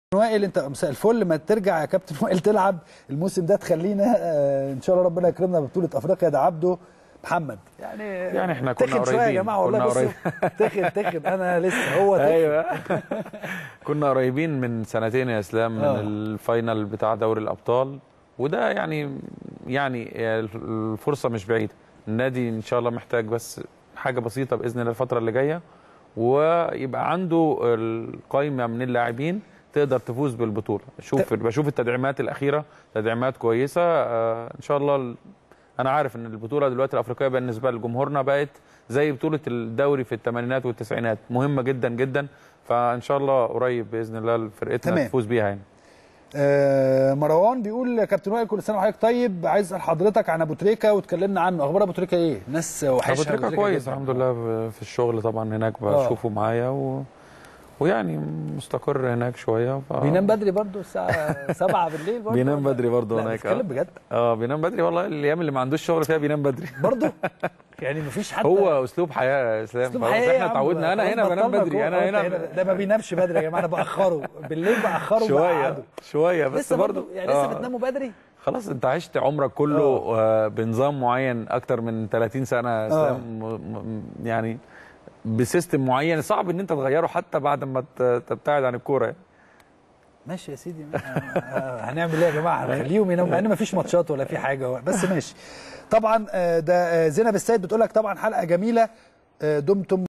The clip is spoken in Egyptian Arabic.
وائل انت مساء الفل ما ترجع يا كابتن وائل تلعب الموسم ده تخلينا آه، ان شاء الله ربنا يكرمنا ببطوله افريقيا ده عبده محمد يعني يعني احنا كنا تخن شويه يا قريبين، جماعه والله كنا بصوا تخن تخن انا لسه هو تخن ايوه كنا قريبين من سنتين يا اسلام من آه. الفاينل بتاع دوري الابطال وده يعني يعني الفرصه مش بعيده النادي ان شاء الله محتاج بس حاجه بسيطه باذن الله الفتره اللي جايه ويبقى عنده القائمه من اللاعبين تقدر تفوز بالبطوله شوف بشوف التدعيمات الاخيره تدعيمات كويسه آه، ان شاء الله ال- انا عارف ان البطوله دلوقتي الافريقيه بالنسبه لجمهورنا بقت زي بطوله الدوري في الثمانينات والتسعينات مهمه جدا جدا فان شاء الله قريب باذن الله فرقتنا تمام. تفوز بيها يعني آه، مروان بيقول يا كابتن وائل كل سنه وحضرتك طيب عايز اسال حضرتك عن ابو تريكه واتكلمنا عنه اخبار ابو تريكه ايه الناس وحشها ابو تريكه كويس جداً. الحمد لله في الشغل طبعا هناك آه. بشوفه معايا و... ويعني مستقر هناك شويه ف... بينام بدري برضه الساعه 7 بالليل برضه بينام ولا؟ بدري برضه لا هناك بتتكلم اه بجد اه بينام بدري والله الايام اللي ما عندوش شغل فيها بينام بدري برضه يعني مفيش حد هو اسلوب حياه يا اسلام اسلوب خلاص حقيقي يا احنا عم. اتعودنا انا خلاص هنا بنام بطلنا بدري كورة. انا أنت هنا ده ما بينامش بدري يا جماعه انا باخره بالليل باخره شويه وبقعده شويه بس لسه برضه برضه يعني لسه آه. بتناموا بدري خلاص انت عشت عمرك كله آه. بنظام معين اكتر من 30 سنه يا اسلام م- م- يعني بسيستم معين صعب ان انت تغيره حتى بعد ما ت- تبتعد عن الكوره يعني. ماشي يا سيدي آه، آه، هنعمل ايه يا جماعه هنخليهم يناموا مع ان مفيش ماتشات ولا في حاجه بس ماشي طبعا آه، ده آه، زينب السيد بتقول لك طبعا حلقه جميله آه، دمتم